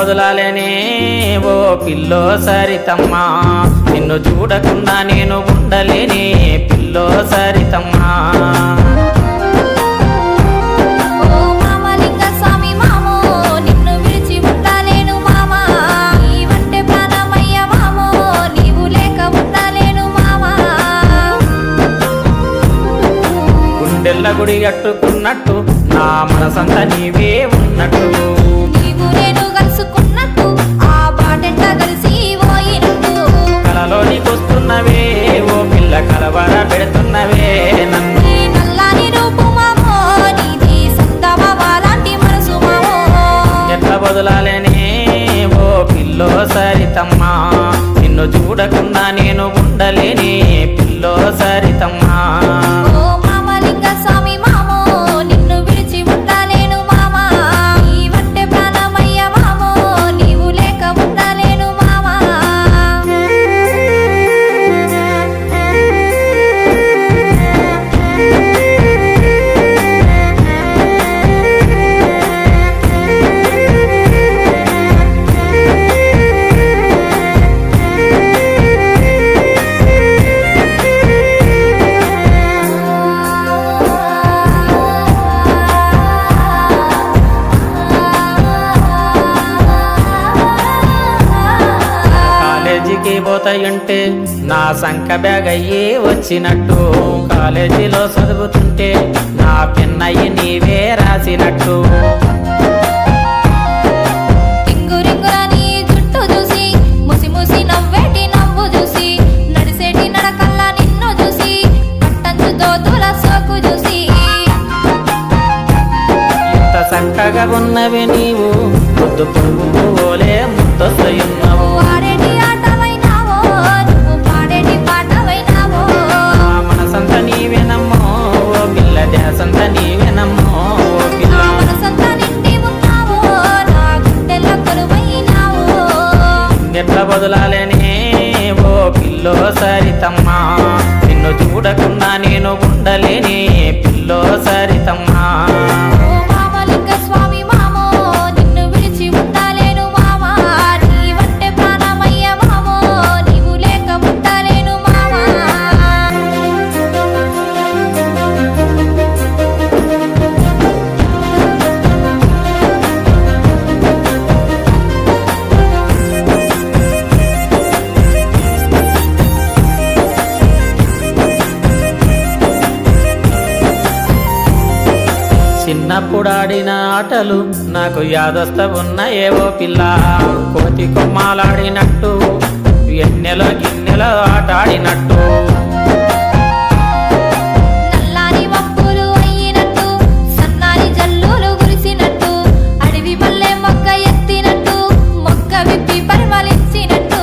బదులాలేనే ఓ pillow సరితమ్మా నిన్ను చూడకుండా నేను ఉండలేనే పిల్లో సరితమ్మా ఓ మామలింగ స్వామి మామో నిన్ను విడిచి ఉండలేను మామా నీవంటే ప్రాణమయ్య మామో నీవు లేక ఉండలేను మామా గుండెల్ల గుడి కట్టుకున్నట్టు నా మనసంతా నీవే ఉన్నట్టు నీవు నేను కలుసుకున్నట్టు ఆ బాటెంట కలిసి పోయినట్టు కలలోనికొస్తున్నవే ఓ పిల్ల కలవర పెడుతున్నవే నన్ను నీ నల్లని రూపు మామో నీది సంతమామ లాంటి మనసు మామో ఎట్ల బదులాలేనే ఓ పిల్లో సరితమ్మా నిన్ను చూడకుండా నేను ఉండలేనే పిల్లో సరితమ్మా ఓ మామలింగ స్వామి మామో నిన్ను విడిచి ఉండలేను మామా నీవంటే ప్రాణమయ్య మామో నీవు లేక ఉండలేను మామా కాలేజీకి పోతాయంటే నా సంఖ బ్యాగ్ అయ్యి వచ్చినట్టు కాలేజీలో చదువుతుంటే నా పెన్నయ్యి నీవే రాసినట్టు రింగు రింగులని జుట్టు చూసి ముసి ముసి నవ్వేటి నవ్వు చూసి నడిసేటి నడకల్లా నిన్ను చూసి పట్టంచు దోతుల సోకు చూసి ఇంత చక్కగా ఉన్నవి నీవు ముద్దు పువ్వు ఓలే ముద్దొస్తున్నావు ఆడేటి ఆటవైనావో నువ్వు పాడేటి పాటవైనావో నా మనసంతా నీవేనమ్మో ఓ పిల్ల దేశంతా నీవేనమ్మో ఓ పిల్ల నా మనసంతా నిండి ఉన్నావో నా గుండెల్లో కొలువైనావో ఎట్ల బదులాలేనే ఓ పిల్లో సరితమ్మా నిన్ను చూడకుండా నేను ఉండలేనే పిల్లో సరితమ్మా ఓ మామలింగ స్వామి మామో నిన్ను విడిచి ఉండలేను మామా నీవంటే ప్రాణమయ్య మామో నీవు లేక ఉండలేను మామా చిన్నప్పుడు ఆడిన ఆటలు నాకు యాదొస్త ఉన్నాయేవో పిల్ల కోతి కొమ్మాలాడినట్టు ఎన్నెలో గిన్నెలో ఆట ఆడినట్టు నల్లాని మబ్బులు అయ్యినట్టు సన్నాని జల్లులు కురిసినట్టు అడవి మల్లె మొగ్గ ఎత్తినట్టు మొగ్గ విప్పి పరిమళించినట్టు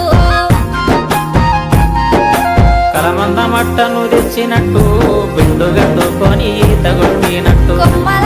కలమంద మట్టను తెచ్చినట్టు బిండు గట్టుకొని ఈత కొట్టినట్టు కొమ్మల